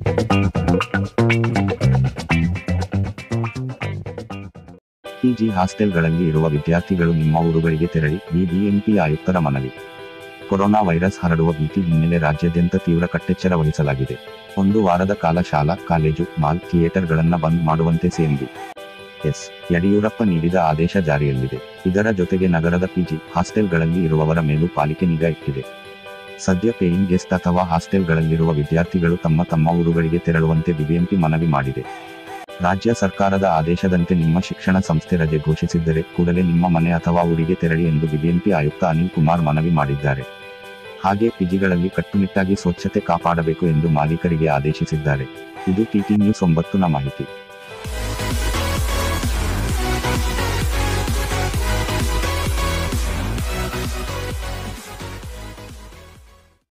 PG ಹಾಸ್ಟೆಲ್ಗಳಲ್ಲಿ ಇರುವ ವಿದ್ಯಾರ್ಥಿಗಳು ನಿಮ್ಮ ಊರುಗಳಿಗೆ ತೆರಳಿ ಬಿಬಿಎಂಪಿ ಆಯುಕ್ತರ ಮನವಿ ಕೊರೋನಾ ವೈರಸ್ ಹರಡುವ ಭೀತಿ ಹಿನ್ನೆಲೆ ರಾಜ್ಯಾದ್ಯಂತ ತೀವ್ರ ಕಟ್ಟೆಚ್ಚರ ವಹಿಸಲಾಗಿದೆ ಒಂದು ವಾರದ ಕಾಲ ಶಾಲಾ ಕಾಲೇಜು ಮಾಲ್ ಥಿಯೇಟರ್ಗಳನ್ನ ಬಂದ್ ಮಾಡುವಂತೆ ಸಿಎಂಬಿ ಎಸ್ ಯಡಿಯೂರಪ್ಪ ನೀಡಿದ ಆದೇಶ ಜಾರಿಯಲ್ಲಿದೆ ಇದರ ಜೊತೆಗೆ ನಗರದ ಪಿಜಿ ಹಾಸ್ಟೆಲ್ಗಳಲ್ಲಿ ಇರುವವರ ಮೇಲೂ ಪಾಲಿಕೆ ನಿಗಾ ಇಟ್ಟಿದೆ ಸದ್ಯ ಪೇಯಿಂಗ್ ಗೆಸ್ಟ್ ಅಥವಾ ಹಾಸ್ಟೆಲ್ಗಳಲ್ಲಿರುವ ವಿದ್ಯಾರ್ಥಿಗಳು ತಮ್ಮ ತಮ್ಮ ಊರುಗಳಿಗೆ ತೆರಳುವಂತೆ ಬಿಬಿಎಂಪಿ ಮನವಿ ಮಾಡಿದೆ ರಾಜ್ಯ ಸರ್ಕಾರದ ಆದೇಶದಂತೆ ನಿಮ್ಮ ಶಿಕ್ಷಣ ಸಂಸ್ಥೆ ರಜೆ ಘೋಷಿಸಿದ್ದರೆ ಕೂಡಲೇ ನಿಮ್ಮ ಮನೆ ಅಥವಾ ಊರಿಗೆ ತೆರಳಿ ಎಂದು ಬಿಬಿಎಂಪಿ ಆಯುಕ್ತ ಅನಿಲ್ ಕುಮಾರ್ ಮನವಿ ಮಾಡಿದ್ದಾರೆ ಹಾಗೆ ಪಿಜಿಗಳಲ್ಲಿ ಕಟ್ಟುನಿಟ್ಟಾಗಿ ಸ್ವಚ್ಛತೆ ಕಾಪಾಡಬೇಕು ಎಂದು ಮಾಲೀಕರಿಗೆ ಆದೇಶಿಸಿದ್ದಾರೆ ಇದು ಟಿಟಿ ನ್ಯೂಸ್ ಒಂಬತ್ತುನ ಮಾಹಿತಿ